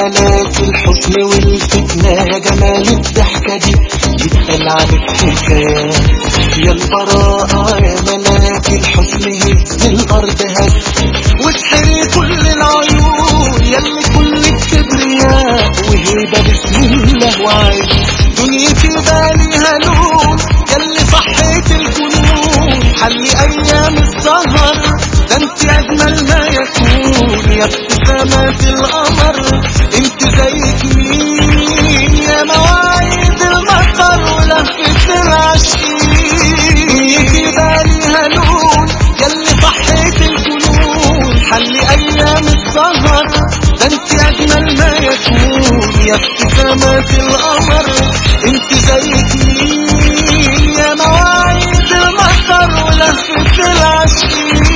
ملاك الحسن والفتنة يا جمال الضحكة دي يتقال عنك حكاية يا البراءة يا ملاك الحسن هز الأرض هز واسحري كل العيون يلي كل الكبرياء وهيبة بسم الله وعيش دنيتي باليها لون يلي صحيت الجنون حلي أيام السهر ده انت أجمل ما يكون يا ابتسامات القمر انت زيك مين يا مواعيد المطر ولفة العشقين دنيتي باليها لون يلي صحيت الجنون حلي أيام السهر ده انت أجمل ما يكون يا ابتسامات القمر انت زيك مين يا مواعيد المطر ولفة العشقين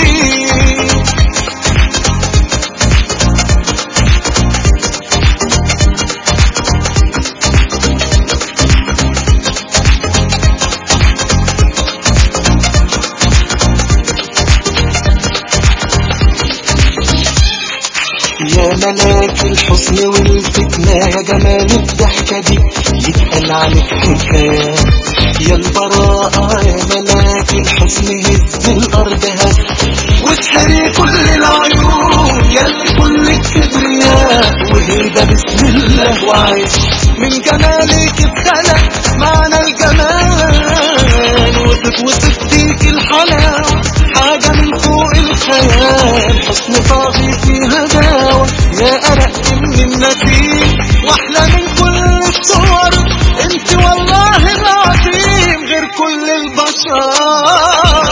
يا ملاك الحسن والفتنة يا جمال الضحكة دي يتقال عنك حكاية يا البراءة يا ملاك الحسن هز الأرض هز واسحري كل العيون يلي كل الكبرياء وهيبة بسم الله وعيش من جمالك اتخلق معنى الجمال وتتوصف فيك الحلاوة حاجة من فوق الخيال حسن طاغي فيها داوة يا أرق من النسيم واحلى من كل الصور انت والله العظيم غير كل البشر